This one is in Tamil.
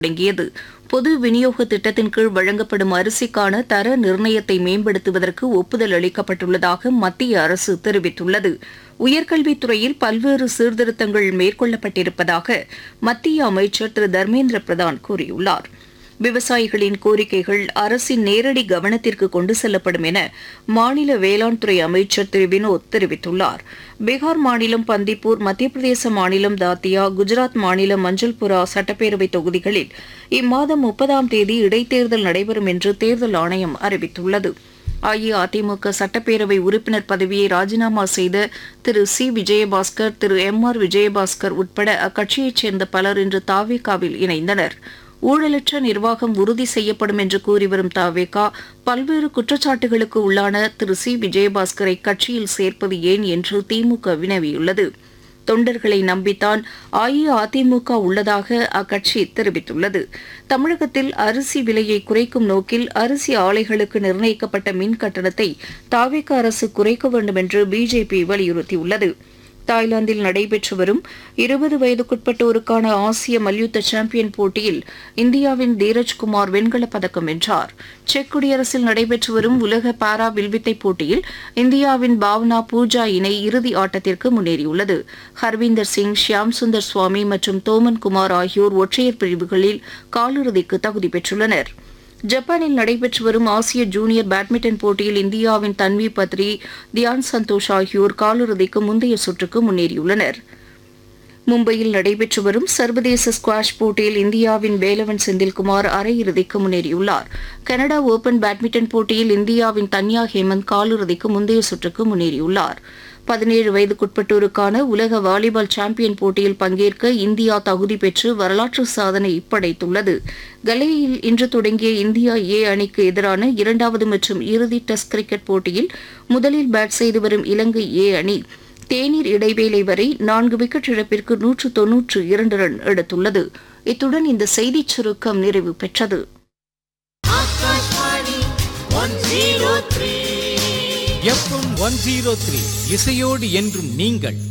தொடங்கியது பொது விநியோக திட்டத்தின் கீழ் வழங்கப்படும் அரிசிக்கான தர நிர்ணயத்தை மேம்படுத்துவதற்கு ஒப்புதல் அளிக்கப்பட்டுள்ளதாக மத்திய அரசு தெரிவித்துள்ளது உயர்கல்வித்துறையில் பல்வேறு சீர்திருத்தங்கள் மேற்கொள்ளப்பட்டிருப்பதாக மத்திய அமைச்சர் திரு தர்மேந்திர பிரதான் கூறியுள்ளார் விவசாயிகளின் கோரிக்கைகள் அரசின் நேரடி கவனத்திற்கு கொண்டு செல்லப்படும் என மாநில வேளாண் துறை அமைச்சர் திரு வினோத் தெரிவித்துள்ளார் பீகார் மாநிலம் பந்திப்பூர் மத்திய பிரதேச மாநிலம் தாத்தியா குஜராத் மாநிலம் மஞ்சள்புரா சட்டப்பேரவை தொகுதிகளில் இம்மாதம் முப்பதாம் தேதி இடைத்தேர்தல் நடைபெறும் என்று தேர்தல் ஆணையம் அறிவித்துள்ளது அஇஅதிமுக சட்டப்பேரவை உறுப்பினர் பதவியை ராஜினாமா செய்த Thiru C Vijayabaskar Thiru M R Vijayabaskar உட்பட அக்கட்சியைச் சேர்ந்த பலர் இன்று தாவேகாவில் இணைந்தனர் ஊழலற்ற நிர்வாகம் உறுதி செய்யப்படும் என்று கூறி வரும் தாவேகா பல்வேறு குற்றச்சாட்டுகளுக்கு உள்ளான திரு சி விஜயபாஸ்கரை கட்சியில் சேர்ப்பது ஏன் என்று திமுக வினவியுள்ளது தொண்டர்களை நம்பித்தான் அஇஅதிமுக உள்ளதாக அக்கட்சி தெரிவித்துள்ளது தமிழகத்தில் அரிசி விலையை குறைக்கும் நோக்கில் அரிசி ஆலைகளுக்கு நிர்ணயிக்கப்பட்ட மின் கட்டணத்தை தாவேக அரசு குறைக்க வேண்டும் என்று பிஜேபி வலியுறுத்தியுள்ளது தாய்லாந்தில் நடைபெற்று வரும் இருபது வயதுக்குட்பட்டோருக்கான ஆசிய மல்யுத்த சாம்பியன் போட்டியில் இந்தியாவின் தீரஜ்குமார் வெண்கலப் பதக்கம் வென்றார் செக் குடியரசில் நடைபெற்று வரும் உலக பாரா வில்வித்தை போட்டியில் இந்தியாவின் பாவனா பூஜா இணை இறுதி ஆட்டத்திற்கு முன்னேறியுள்ளது ஹர்வீந்தர் சிங் ஷியாம் சுந்தர் சுவாமி மற்றும் தோமன் குமார் ஆகியோர் ஒற்றையர் பிரிவுகளில் காலிறுதிக்கு தகுதி பெற்றுள்ளனர் ஜப்பானில் நடைபெற்று வரும் ஆசிய ஜூனியர் பேட்மிண்டன் போட்டியில் இந்தியாவின் தன்வி பத்ரி தியான் சந்தோஷ் ஆகியோர் காலிறுதிக்கு முந்தைய சுற்றுக்கு முன்னேறியுள்ளனர் மும்பையில் நடைபெற்று வரும் சர்வதேச ஸ்குவாஷ் போட்டியில் இந்தியாவின் வேலவன் செந்தில்குமார் அரையிறுதிக்கு முன்னேறியுள்ளார் கனடா ஓபன் பேட்மிண்டன் போட்டியில் இந்தியாவின் தன்யா ஹேமந்த் காலிறுதிக்கு முந்தைய சுற்றுக்கு முன்னேறியுள்ளார் பதினேழு வயதுக்குட்பட்டோருக்கான உலக வாலிபால் சாம்பியன் போட்டியில் பங்கேற்க இந்தியா தகுதி பெற்று வரலாற்று சாதனை படைத்துள்ளது கலேயில் இன்று தொடங்கிய இந்தியா ஏ அணிக்கு எதிரான இரண்டாவது மற்றும் இறுதி டெஸ்ட் கிரிக்கெட் போட்டியில் முதலில் பேட் செய்து வரும் இலங்கை ஏ அணி தேநீர் இடைவேளை வரை நான்கு விக்கெட் இழப்பிற்கு நூற்று தொன்னூற்று இரண்டு ரன் எடுத்துள்ளது இத்துடன் இந்த செய்திச் சுருக்கம் நிறைவு பெற்றது Akashvani one zero three FM one zero three இசையோடு என்றும் நீங்கள்